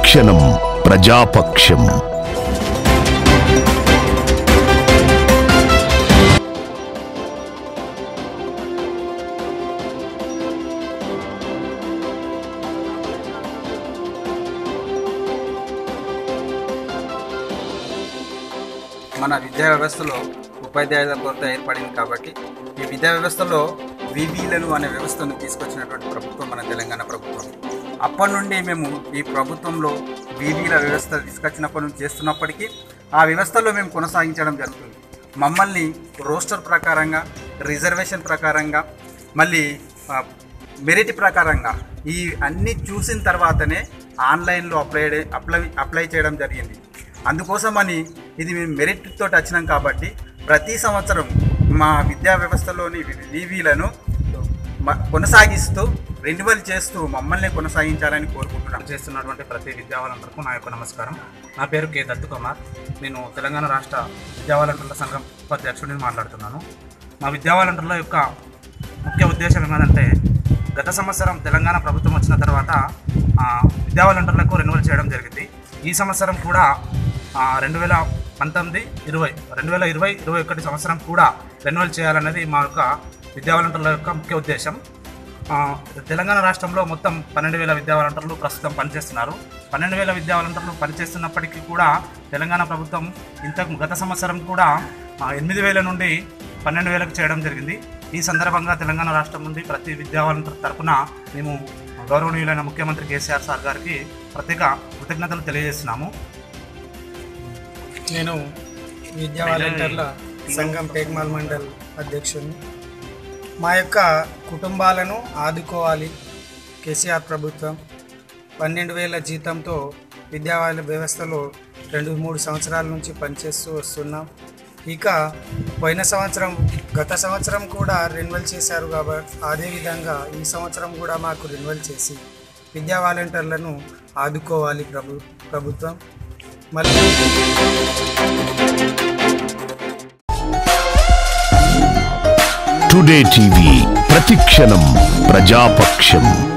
ప్రతిక్షణం ప్రజాపక్షం మన విద్యా వ్యవస్థలో ఉపాధ్యాయుల కొరత ఏర్పడింది కాబట్టి ఈ విద్యా వ్యవస్థలో వివీలను అనే వ్యవస్థను తీసుకొచ్చినటువంటి ప్రభుత్వం మన తెలంగాణ ప్రభుత్వం అప్పటి నుండి మేము ఈ ప్రభుత్వంలో వివీల వ్యవస్థ తీసుకొచ్చినప్పటి నుంచి చేస్తున్నప్పటికీ ఆ వ్యవస్థలో మేము కొనసాగించడం జరుగుతుంది మమ్మల్ని రోస్టర్ ప్రకారంగా రిజర్వేషన్ ప్రకారంగా మళ్ళీ ఆ, మెరిట్ ప్రకారంగా ఈ అన్నీ చూసిన తర్వాతనే ఆన్లైన్లో అప్లై అప్లై అప్లై చేయడం జరిగింది అందుకోసమని ఇది మేము మెరిట్ తోటి వచ్చినాం కాబట్టి ప్రతి సంవత్సరం మా విద్యా వ్యవస్థలోని వివీలను కొనసాగిస్తూ రెన్యువల్ చేస్తూ మమ్మల్ని కొనసాగించాలని కోరుకుంటున్నాం చేస్తున్నటువంటి ప్రతి విద్యావాలంటర్కు నా యొక్క నమస్కారం నా పేరు కె దత్తు కుమార్ నేను తెలంగాణ రాష్ట్ర విద్యావాలంటర్ల సంఘం ఉపాధ్యక్షుడిని మాట్లాడుతున్నాను మా విద్యావాలంటర్ల యొక్క ముఖ్య ఉద్దేశం ఏమంటే గత సంవత్సరం తెలంగాణ ప్రభుత్వం వచ్చిన తర్వాత ఆ, విద్యావాలంటర్లకు రెన్యువల్ చేయడం జరిగింది ఈ సంవత్సరం కూడా రెండు వేల పంతొమ్మిది ఇరవై రెండు వేల ఇరవై ఇరవై ఒకటి సంవత్సరం కూడా రెన్యువల్ చేయాలనేది మా యొక్క విద్యావాలంటర్ల యొక్క ముఖ్య ఉద్దేశం ఆ, తెలంగాణ రాష్ట్రంలో మొత్తం పన్నెండు వేల విద్యా వాలంటీర్లు ప్రస్తుతం పనిచేస్తున్నారు పన్నెండు వేల విద్యా వాలంటీర్లు పనిచేస్తున్నప్పటికీ కూడా తెలంగాణ ప్రభుత్వం ఇంతకు గత సంవత్సరం కూడా ఆ, ఎనిమిది వేల నుండి పన్నెండు వేలకు చేయడం జరిగింది ఈ సందర్భంగా తెలంగాణ రాష్ట్రం నుండి ప్రతి విద్యా వాలంటీర్ తరపున మేము గౌరవనీయులైన ముఖ్యమంత్రి కేసీఆర్ సార్ గారికి ప్రత్యేక కృతజ్ఞతలు తెలియజేస్తున్నాము నేను విద్యా వాలంటీర్ల సంఘం టేక్మాల్ మండల్ అధ్యక్షుడిని మా యొక్క కుటుంబాలను ఆదుకోవాలి కేసీఆర్ ప్రభుత్వం పన్నెండు వేల జీతంతో విద్యావాల వ్యవస్థలో రెండు మూడు సంవత్సరాల నుంచి పనిచేస్తూ వస్తున్నాం ఇక పోయిన సంవత్సరం గత సంవత్సరం కూడా రెన్యువల్ చేశారు కాబట్టి అదేవిధంగా ఈ సంవత్సరం కూడా మాకు రెన్యువల్ చేసి విద్యా వాలంటీర్లను ఆదుకోవాలి ప్రభు ప్రభుత్వం మళ్ళీ టుడే టీవీ ప్రతిక్షణం ప్రజాపక్షం